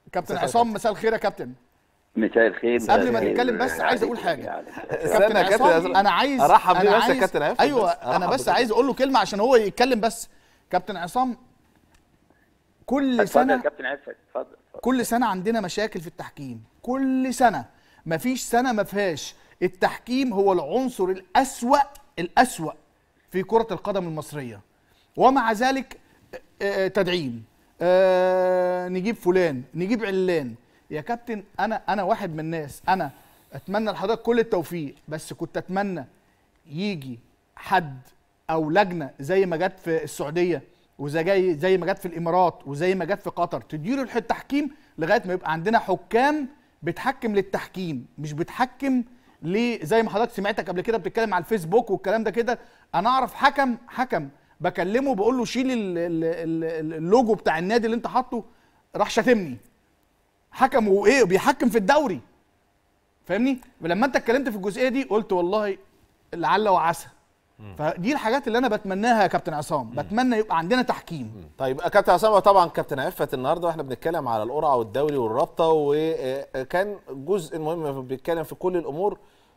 كابتن عصام مساء الخير يا كابتن مساء الخير مساء قبل ما الخير. نتكلم بس عايز اقول حاجه يعني. كابتن يا كابتن عصام عصام. انا عايز أرحب بيه أنا بس يا عايز- كابتن عفت ايوه بس. انا أرحب بس بكابتن. عايز اقول له كلمه عشان هو يتكلم بس كابتن عصام كل اتفضل يا سنه كابتن عفت اتفضل اتفضل. كل سنه عندنا مشاكل في التحكيم كل سنه مفيش سنه ما فيهاش التحكيم هو العنصر الاسوا الاسوا في كره القدم المصريه ومع ذلك آه، آه، تدعيم آه، نجيب فلان نجيب علان يا كابتن انا انا واحد من الناس انا اتمنى لحضرتك كل التوفيق بس كنت اتمنى يجي حد او لجنه زي ما جت في السعوديه وزي جاي زي ما جت في الامارات وزي ما جت في قطر تدير التحكيم لغايه ما يبقى عندنا حكام بتحكم للتحكيم مش بتحكم ليه زي ما حضرتك سمعتك قبل كده بتتكلم على الفيسبوك والكلام ده كده انا اعرف حكم حكم بكلمه بقول له شيل ال- ال- ال- اللوجو بتاع النادي اللي انت حاطه راح شاتمني حكم وايه بيحكم في الدوري فاهمني ولما انت اتكلمت في الجزئيه دي قلت والله لعل وعسى فدي الحاجات اللي انا بتمناها يا كابتن عصام بتمنى يبقى عندنا تحكيم طيب كابتن عصام طبعا كابتن عفت النهارده واحنا بنتكلم على القرعه والدوري والرابطه وكان جزء مهم بيتكلم في كل الامور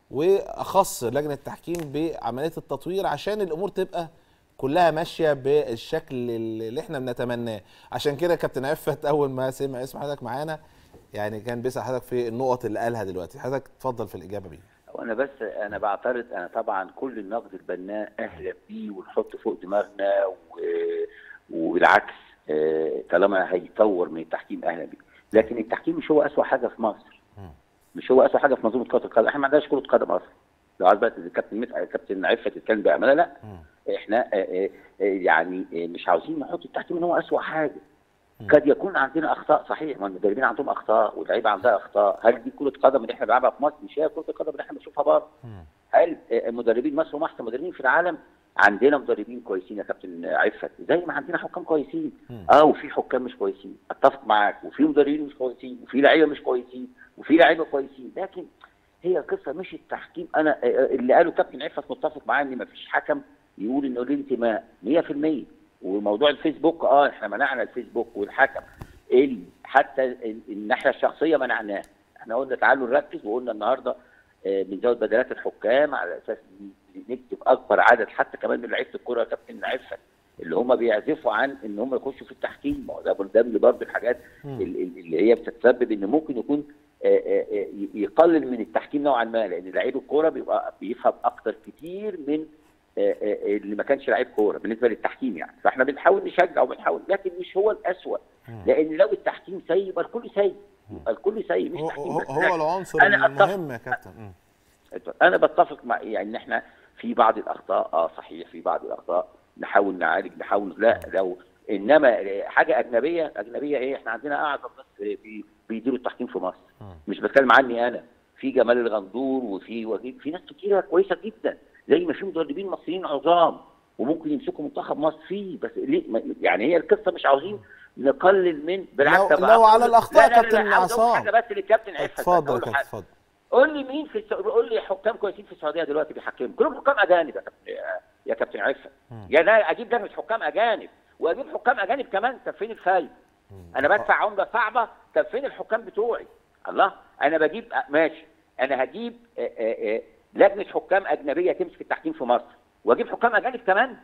واخص لجنه التحكيم بعمليه التطوير عشان الامور تبقى كلها ماشيه بالشكل اللي احنا بنتمناه عشان كده كابتن عفت اول ما سمع اسم حضرتك معانا يعني كان بيسال حضرتك في النقط اللي قالها دلوقتي حضرتك اتفضل في الاجابه بيه وانا بس انا بعترض انا طبعا كل النقد البناء اهلا بيه ونحطه فوق دماغنا و... والعكس آه، طالما هيطور من التحكيم اهلا بيه لكن التحكيم مش هو اسوأ حاجه في مصر مش هو اسوأ حاجه في منظومه كره القدم احنا ما عندناش كره قدم اصلا لو عايز بقى الكابتن متعب كابتن عفه تتكلم بامانه لا احنا آه، آه، آه، يعني آه، مش عاوزين نحط التحكيم ان هو اسوأ حاجه قد يكون عندنا اخطاء صحيح ما المدربين عندهم اخطاء واللعيبه عندها اخطاء هل دي كره قدم اللي احنا بنلعبها في مصر مش هي كره القدم اللي احنا بنشوفها بره هل آه، مدربين مصر هم احسن مدربين في العالم عندنا مدربين كويسين يا كابتن عفت زي ما عندنا حكام كويسين اه وفي حكام مش كويسين اتفق معاك وفي مدربين مش كويسين وفي لعيبه مش كويسين وفي لعيبه كويسين لكن هي قصه مش التحكيم انا آه، آه، اللي قاله كابتن عفت متفق معاه ان مفيش حكم يقول انه ليه انتماء 100% وموضوع الفيسبوك اه احنا منعنا الفيسبوك والحكم ال حتى ال- الناحيه الشخصيه منعناه احنا قلنا تعالوا نركز وقلنا النهارده آه، بنزود بدلات الحكام على اساس نكتب اكبر عدد حتى كمان من لعيبه الكوره يا كابتن عفت اللي هم بيعزفوا عن ان هم يخشوا في التحكيم ما هو ده ده من برضه الحاجات ال- ال- اللي هي بتتسبب ان ممكن يكون آه، آه، آه، يقلل من التحكيم نوعا ما لان لعيب الكوره بيبقى بيفهم اكتر كتير من آه، آه، اللي ما كانش لعيب كوره بالنسبه للتحكيم يعني فاحنا بنحاول نشجع وبنحاول لكن مش هو الاسوأ لان لو التحكيم سيء يبقى الكل سيء يبقى الكل سيء مش هو, تحكيم هو, بس هو لكن العنصر أنا أتفق. المهم يا كابتن مم. انا بتفق مع يعني ان احنا في بعض الاخطاء اه صحيح في بعض الاخطاء نحاول نعالج نحاول لا لو انما حاجه اجنبيه اجنبيه ايه احنا عندنا اعظم ناس بي- بيديروا التحكيم في مصر مش بتكلم عني انا في جمال الغندور وفي وجيب في ناس كتيره كويسه جدا زي ما في مدربين مصريين عظام وممكن يمسكوا منتخب مصر فيه بس ليه ما- يعني هي القصه مش عاوزين نقلل من بالعكس لو- طب لو أقول- على الأخطاء لا لا لا كابتن لا، عاوز أقول عصام. حاجه بس للكابتن عفت بس، اتفضل يا أقول له كابتن حاجة. اتفضل قول لي مين في الس... قول لي حكام كويسين في السعوديه دلوقتي بيحكموا كلهم حكام اجانب يا كابتن يا كابتن عفه يا لا اجيب لجنه حكام اجانب واجيب حكام اجانب كمان طب فين الفايده؟ انا بدفع عمله صعبه طب فين الحكام بتوعي؟ الله انا بجيب آه، ماشي انا هجيب آه، آه، آه، لجنه حكام اجنبيه تمسك التحكيم في مصر واجيب حكام اجانب كمان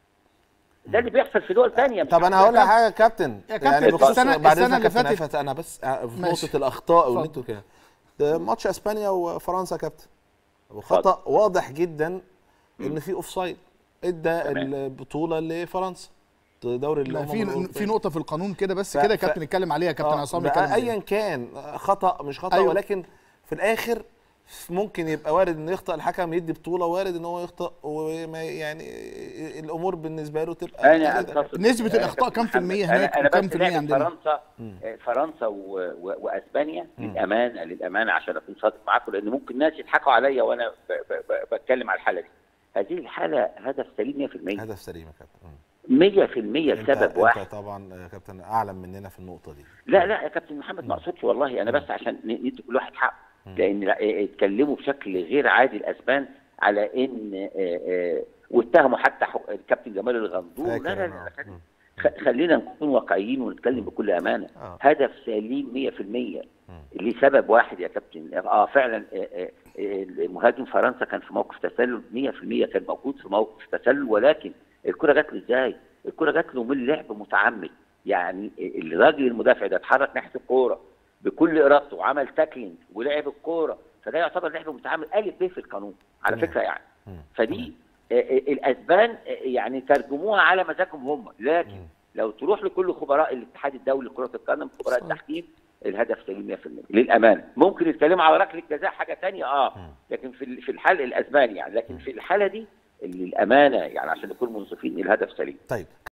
ده اللي بيحصل في دول ثانيه طب انا هقول لك حاجه يا كابتن يا كابتن، بخصوص- السنة- بعد السنة إذنك اللي كابتن فاتت- عفت، انا بس آه، في ماشي. نقطه الاخطاء وان اتفضل. انتوا كده ده ماتش اسبانيا وفرنسا يا كابتن وخطا واضح جدا ان في اوف سايد ادى تمام. البطوله لفرنسا دوري لا الامم في الأوروبية. في نقطه في القانون كده بس ف- كده يا ف- كابتن نتكلم عليها يا كابتن آه، عصام بقى يتكلم عليها. ايا كان خطا مش خطا أيوة. أيوة. ولكن في الاخر ممكن يبقى وارد ان يخطا الحكم يدي بطوله وارد ان هو يخطا وما يعني الامور بالنسبه له تبقى انا كده. أتفق. نسبة آه، الأخطاء كابتن كام في المية محمد. هناك أنا- أنا وكام بس في المية لعبة عندنا؟ فرنسا آه، فرنسا و... و... واسبانيا للامانه للامانه عشان اكون صادق معاكم لان ممكن ناس يضحكوا عليا وانا ب... ب... ب... بتكلم على الحاله دي هذه الحاله هدف سليم 100% هدف سليم يا كابتن مم. 100% انت لسبب واحد انت طبعا يا كابتن اعلم مننا في النقطه دي لا لا يا كابتن محمد ما اقصدش والله انا بس عشان ن- ندي كل واحد حقه لان لا- اه، اتكلموا بشكل غير عادي الاسبان على ان اه، اه، واتهموا حتى حق- الكابتن جمال الغندور لا فاكر لا أنا. لا كان- مم. خ- خلينا نكون واقعيين ونتكلم بكل امانه آه. هدف سليم 100% لسبب واحد يا كابتن اه فعلا آه، آه، آه، مهاجم فرنسا كان في موقف تسلل 100% كان موجود في موقف تسلل ولكن الكره جات له ازاي؟ الكره جات له من لعب متعمد يعني الراجل المدافع ده اتحرك ناحيه الكوره بكل ارادته وعمل تاكلينج ولعب الكوره فده يعتبر لعب متعمد الف ب في القانون على تمام. فكره يعني مم. فدي آه، آه، الاسبان آه، يعني ترجموها على مزاجهم هم لكن مم. لو تروح لكل خبراء الاتحاد الدولي لكره القدم خبراء صح. التحكيم الهدف سليم 100% للامانه ممكن يتكلموا على ركله جزاء حاجه تانية اه مم. لكن في ال- في الحال الاسباني يعني لكن في الحاله دي للامانه يعني عشان نكون منصفين الهدف سليم طيب